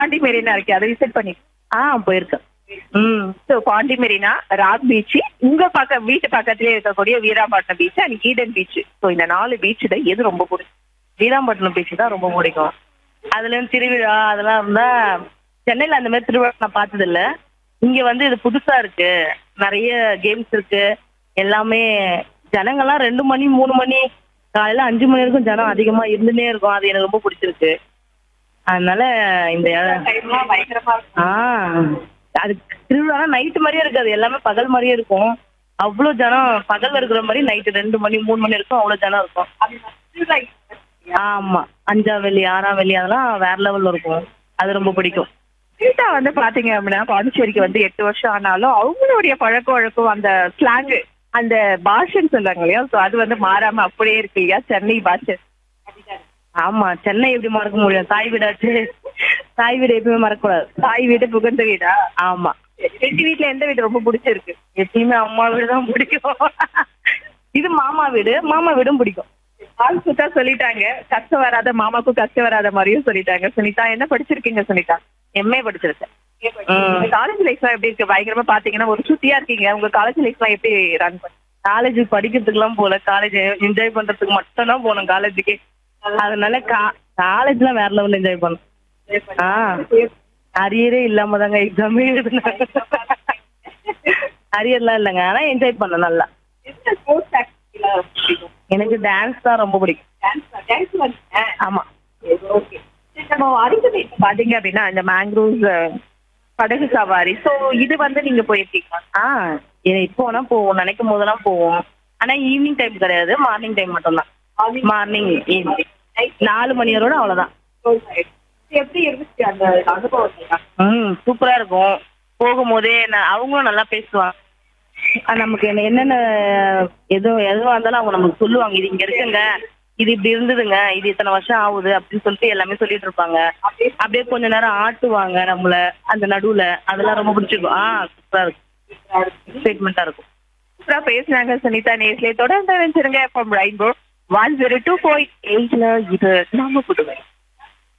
பாண்டி மெரினா இருக்கு அதை விசிட் பண்ணி ஆ போயிருக்கேன் ம் so Pondy Marina rock beach உங்க பக்க வீட்டு பக்கத்திலே இருக்கக்கூடிய Veerampattinam beach and Eden beach so இந்த நாலு பீச்ல எது ரொம்ப பிடிக்கும் வீராம்பட்டினம் பீச் தான் ரொம்ப பிடிக்கும் அதுல இருந்து திருவிழா அதெல்லாம் இருந்தா சென்னையில அந்த மாதிரி திருவிழா நான் பார்த்தது இல்ல இங்க வந்து இது புதுசா இருக்கு நிறைய கேம்ஸ் இருக்கு எல்லாமே ஜனங்கள்லாம் ரெண்டு மணி மூணு மணி காலையில அஞ்சு மணி வரைக்கும் ஜனம் அதிகமா இருந்துட்டே இருக்கும் அது எனக்கு ரொம்ப பிடிச்சிருக்கு அதனால இந்த இடம் டைம்லாம் பயங்கரமா இருக்கும் ஆ அது திருவிழா நைட்டு மாதிரியே இருக்காது எல்லாமே பகல் மாதிரியே இருக்கும் அவ்வளவு ஜனம் பகல் இருக்கிற மாதிரி நைட்டு ரெண்டு மணி மூணு மணி இருக்கும் அவ்வளவு ஜனம் இருக்கும் அது திருவிழா ஆமா அஞ்சாம் வெள்ளி ஆறாம் வெள்ளி அதெல்லாம் வேற லெவல்ல இருக்கும் அது ரொம்ப பிடிக்கும் சீதா வந்து பாத்தீங்க அப்படின்னா பாண்டிச்சேரிக்கு வந்து எட்டு வருஷம் ஆனாலும் அவங்களுடைய பழக்க வழக்கம் அந்த ஸ்லாங் அந்த பாஷைன்னு சொல்றாங்க இல்லையா சோ அது வந்து மாறாம அப்படியே இருக்கு இல்லையா சென்னை பாஷை ஆமா சென்னை எப்படி மறக்க முடியும் தாய் வீடாச்சு தாய் வீடு எப்பயுமே மறக்கக்கூடாது தாய் வீடு புகுந்த வீடா ஆமா ரெண்டு வீட்ல எந்த வீடு ரொம்ப பிடிச்சிருக்கு எப்பயுமே அம்மா வீடு தான் பிடிக்கும் இது மாமா வீடு மாமா வீடும் பிடிக்கும் ஆள் சுத்தா சொல்லிட்டாங்க கஷ்டம் வராத மாமாக்கும் கஷ்டம் வராத மாதிரியும் சொல்லிட்டாங்க சுனிதா என்ன படிச்சிருக்கீங்க சுனிதா எம்ஏ படிச்சிருக்கேன் காலேஜ் லைஃப்லாம் எப்படி இருக்கு பயங்கரமா பாத்தீங்கன்னா ஒரு சுத்தியா இருக்கீங்க உங்க காலேஜ் லைஃப்லாம் எப்படி ரன் பண்ணி காலேஜ் படிக்கிறதுக்குலாம் போல காலேஜ் என்ஜாய் பண்றதுக்கு மட்டும் தான் போனோம் காலேஜுக்கு அதனால காலேஜ்லாம் வேற லெவல்ல என்ஜாய் பண்ணோம் ஆ அரியரே இல்லாம தாங்க எக்ஸாமே எழுதுனாங்க அரியர்லாம் இல்லைங்க ஆனா என்ஜாய் பண்ணோம் நல்லா எனக்கு டான்ஸ் தான் ரொம்ப பிடிக்கும் ஆமா நம்ம அரிக்கதை பாத்தீங்க அப்படின்னா இந்த மேங்க்ரூவ்ஸ் படகு சவாரி சோ இது வந்து நீங்க போயிருக்கீங்களா ஆ இது இப்போ வேணா போவோம் நினைக்கும் போதெல்லாம் போவோம் ஆனா ஈவினிங் டைம் கிடையாது மார்னிங் டைம் மட்டும்தான் மார்னிங் ஈவினிங் நாலு மணி வரோட அவ்வளவுதான் எப்படி இருந்துச்சு அந்த அனுபவம் ம் சூப்பரா இருக்கும் போகும்போதே ந- அவங்களும் நல்லா பேசுவாங்க ஆ, நமக்கு என்ன- என்னென்ன எது எதுவா இருந்தாலும் அவங்க நமக்கு சொல்லுவாங்க இது இங்க இருக்குங்க இது இப்படி இருந்ததுங்க இது இத்தனை வருஷம் ஆகுது அப்படின்னு சொல்லிட்டு எல்லாமே சொல்லிட்டு இருப்பாங்க அப்படியே கொஞ்ச நேரம் ஆட்டுவாங்க நம்மள அந்த நடுவுல அதெல்லாம் ரொம்ப பிடிச்சிருக்கும் ஆ சூப்பரா இருக்கும் எக்ஸைட்மெண்டா இருக்கும் சூப்பரா பேசுனாங்க சுனிதா நேஸ்லே தொடர்ந்து நினைச்சிருங்க from rainbow one zero two point எயிட்ல இது நம்ம புதுவை